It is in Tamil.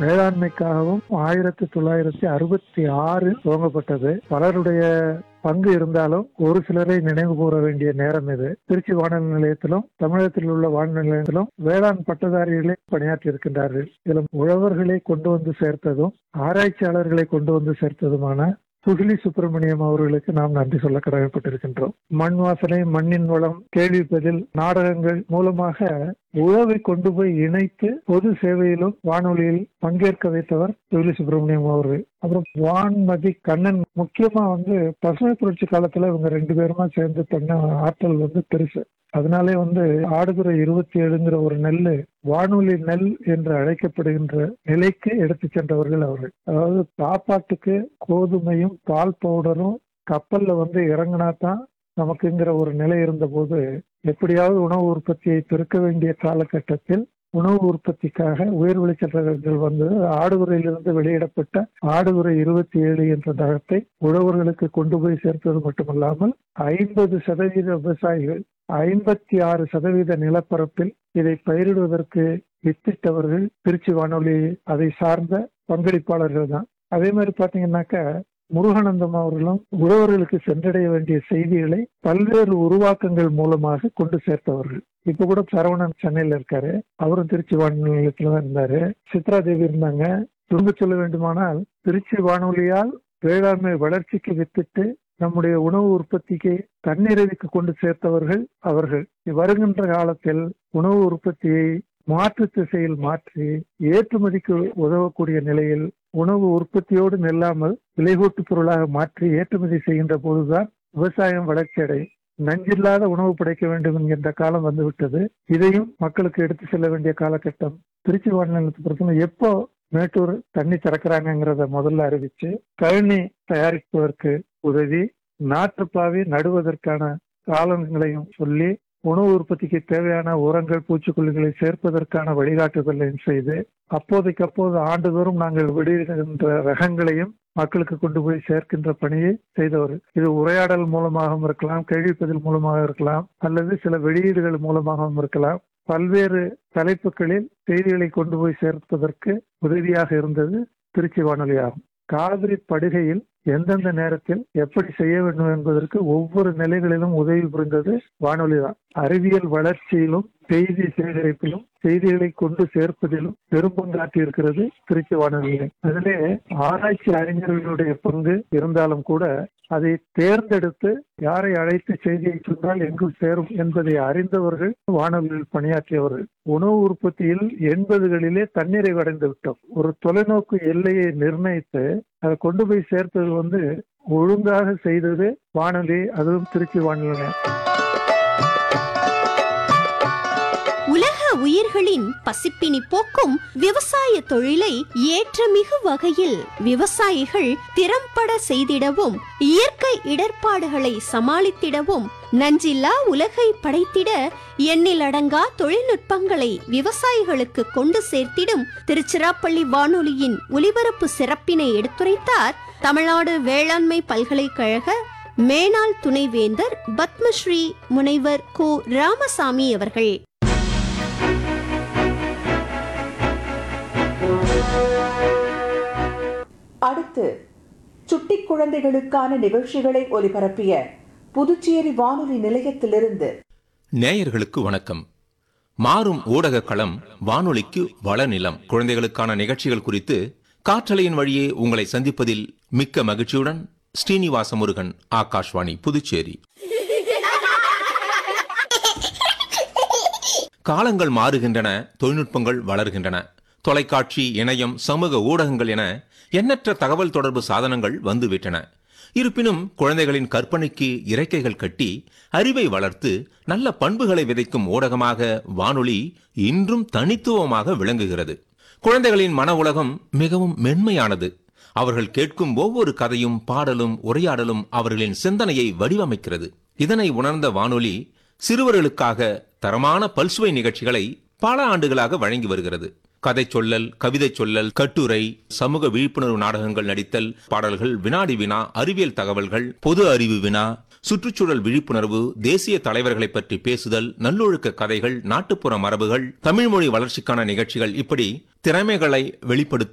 வேளாண்மைக்காகவும் ஆயிரத்தி தொள்ளாயிரத்தி அறுபத்தி ஆறு துவங்கப்பட்டது பலருடைய பங்கு இருந்தாலும் ஒரு சிலரை நினைவு கூற வேண்டிய நேரம் இது திருச்சி வானொலி நிலையத்திலும் தமிழகத்தில் உள்ள வானொலி நிலையத்திலும் வேளாண் பட்டதாரிகளே பணியாற்றி இருக்கின்றார்கள் இதிலும் உழவர்களை கொண்டு வந்து சேர்த்ததும் ஆராய்ச்சியாளர்களை கொண்டு வந்து சேர்த்ததுமான சுகிலி சுப்பிரமணியம் அவர்களுக்கு நாம் நன்றி சொல்ல கடமைப்பட்டிருக்கின்றோம் மண் வாசனை மண்ணின் வளம் கேள்வி பதில் நாடகங்கள் மூலமாக உழவை கொண்டு போய் இணைத்து பொது சேவையிலும் வானொலியில் பங்கேற்க வைத்தவர் சுகிலி சுப்பிரமணியம் அவர்கள் அப்புறம் வான்மதி கண்ணன் முக்கியமா வந்து பசுமை புரட்சி காலத்துல இவங்க ரெண்டு பேருமா சேர்ந்து பண்ண ஆற்றல் வந்து பெருசு அதனாலே வந்து ஆடுதுறை இருபத்தி ஏழுங்கிற ஒரு நெல்லு வானொலி நெல் என்று அழைக்கப்படுகின்ற நிலைக்கு எடுத்து சென்றவர்கள் அவர்கள் அதாவது சாப்பாட்டுக்கு கோதுமையும் பால் பவுடரும் கப்பல்ல வந்து இறங்கினா தான் நமக்குங்கிற ஒரு நிலை இருந்தபோது எப்படியாவது உணவு உற்பத்தியை பெருக்க வேண்டிய காலகட்டத்தில் உணவு உற்பத்திக்காக உயர் விளைச்சல் ரகங்கள் வந்து ஆடுதுறையிலிருந்து வெளியிடப்பட்ட ஆடுதுறை இருபத்தி ஏழு என்ற ரகத்தை உழவர்களுக்கு கொண்டு போய் சேர்த்தது மட்டுமல்லாமல் ஐம்பது சதவீத விவசாயிகள் ஐம்பத்தி ஆறு சதவீத நிலப்பரப்பில் இதை பயிரிடுவதற்கு வித்திட்டவர்கள் திருச்சி வானொலி அதை சார்ந்த பங்களிப்பாளர்கள் தான் அதே மாதிரி பாத்தீங்கன்னாக்க முருகானந்தம் அவர்களும் உழவர்களுக்கு சென்றடைய வேண்டிய செய்திகளை பல்வேறு உருவாக்கங்கள் மூலமாக கொண்டு சேர்த்தவர்கள் இப்ப கூட சரவணன் சென்னையில இருக்காரு அவரும் திருச்சி வானொலி நிலையத்துல தான் இருந்தாரு சித்ரா தேவி இருந்தாங்க திரும்ப சொல்ல வேண்டுமானால் திருச்சி வானொலியால் வேளாண்மை வளர்ச்சிக்கு வித்திட்டு நம்முடைய உணவு உற்பத்திக்கு தன்னிறைவுக்கு கொண்டு சேர்த்தவர்கள் அவர்கள் வருகின்ற காலத்தில் உணவு உற்பத்தியை மாற்று திசையில் மாற்றி ஏற்றுமதிக்கு உதவக்கூடிய நிலையில் உணவு உற்பத்தியோடு நில்லாமல் விலைகூட்டு பொருளாக மாற்றி ஏற்றுமதி செய்கின்ற போதுதான் விவசாயம் வளர்ச்சி அடையும் நஞ்சில்லாத உணவு படைக்க வேண்டும் என்கின்ற காலம் வந்துவிட்டது இதையும் மக்களுக்கு எடுத்து செல்ல வேண்டிய காலகட்டம் திருச்சி வானிலை பொறுத்தவரை எப்போ மேட்டூர் தண்ணி திறக்கிறாங்கிறத முதல்ல அறிவிச்சு கழனி தயாரிப்பதற்கு உதவி நாற்றுப்பாவி நடுவதற்கான காலங்களையும் சொல்லி உணவு உற்பத்திக்கு தேவையான உரங்கள் பூச்சிக்கொல்லிகளை சேர்ப்பதற்கான வழிகாட்டுதலையும் செய்து அப்போதைக்கு அப்போது ஆண்டுதோறும் நாங்கள் வெளியிடுகின்ற ரகங்களையும் மக்களுக்கு கொண்டு போய் சேர்க்கின்ற பணியை செய்தவர் இது உரையாடல் மூலமாகவும் இருக்கலாம் கேள்விப்பதில் மூலமாக இருக்கலாம் அல்லது சில வெளியீடுகள் மூலமாகவும் இருக்கலாம் பல்வேறு தலைப்புகளில் செய்திகளை கொண்டு போய் சேர்ப்பதற்கு உதவியாக இருந்தது திருச்சி வானொலி ஆகும் காவிரி படுகையில் எந்தெந்த நேரத்தில் எப்படி செய்ய வேண்டும் என்பதற்கு ஒவ்வொரு நிலைகளிலும் உதவி புரிந்தது வானொலி தான் அறிவியல் வளர்ச்சியிலும் செய்தி சேகரிப்பிலும் செய்திகளை கொண்டு சேர்ப்பதிலும் பெரும்பங்காற்றி இருக்கிறது திருச்சி வானொலி அதிலே ஆராய்ச்சி அறிஞர்களுடைய பங்கு இருந்தாலும் கூட அதை தேர்ந்தெடுத்து யாரை அழைத்து செய்தியை சொன்னால் எங்கு சேரும் என்பதை அறிந்தவர்கள் வானொலியில் பணியாற்றியவர்கள் உணவு உற்பத்தியில் எண்பதுகளிலே தண்ணீரை அடைந்து விட்டோம் ஒரு தொலைநோக்கு எல்லையை நிர்ணயித்து அதை கொண்டு போய் சேர்த்தது வந்து ஒழுங்காக செய்தது வானொலி அதுவும் திருச்சி வானொலி உலக உயிர்களின் பசிப்பினி போக்கும் விவசாய தொழிலை ஏற்றமிகு வகையில் விவசாயிகள் திறம்பட செய்திடவும் இயற்கை இடர்பாடுகளை சமாளித்திடவும் நஞ்சில்லா உலகை படைத்திட எண்ணிலடங்கா தொழில்நுட்பங்களை விவசாயிகளுக்கு கொண்டு சேர்த்திடும் திருச்சிராப்பள்ளி வானொலியின் ஒலிபரப்பு சிறப்பினை எடுத்துரைத்தார் தமிழ்நாடு வேளாண்மை பல்கலைக்கழக மேனாள் துணைவேந்தர் பத்மஸ்ரீ முனைவர் கு ராமசாமி அவர்கள் அடுத்து சுட்டி குழந்தைகளுக்கான நிகழ்ச்சிகளை ஒலிபரப்பிய புதுச்சேரி வானொலி நிலையத்திலிருந்து நேயர்களுக்கு வணக்கம் மாறும் ஊடக களம் வானொலிக்கு வளநிலம் குழந்தைகளுக்கான நிகழ்ச்சிகள் குறித்து காற்றலையின் வழியே உங்களை சந்திப்பதில் மிக்க மகிழ்ச்சியுடன் ஸ்ரீனிவாச முருகன் ஆகாஷ்வாணி புதுச்சேரி காலங்கள் மாறுகின்றன தொழில்நுட்பங்கள் வளர்கின்றன தொலைக்காட்சி இணையம் சமூக ஊடகங்கள் என எண்ணற்ற தகவல் தொடர்பு சாதனங்கள் வந்துவிட்டன இருப்பினும் குழந்தைகளின் கற்பனைக்கு இறக்கைகள் கட்டி அறிவை வளர்த்து நல்ல பண்புகளை விதைக்கும் ஊடகமாக வானொலி இன்றும் தனித்துவமாக விளங்குகிறது குழந்தைகளின் மன உலகம் மிகவும் மென்மையானது அவர்கள் கேட்கும் ஒவ்வொரு கதையும் பாடலும் உரையாடலும் அவர்களின் சிந்தனையை வடிவமைக்கிறது இதனை உணர்ந்த வானொலி சிறுவர்களுக்காக தரமான பல்சுவை நிகழ்ச்சிகளை பல ஆண்டுகளாக வழங்கி வருகிறது கதை சொல்லல் கவிதை சொல்லல் கட்டுரை சமூக விழிப்புணர்வு நாடகங்கள் நடித்தல் பாடல்கள் வினாடி வினா அறிவியல் தகவல்கள் பொது அறிவு வினா சுற்றுச்சூழல் விழிப்புணர்வு தேசிய தலைவர்களை பற்றி பேசுதல் நல்லொழுக்க கதைகள் நாட்டுப்புற மரபுகள் தமிழ்மொழி வளர்ச்சிக்கான நிகழ்ச்சிகள் இப்படி திறமைகளை வெளிப்படுத்தும்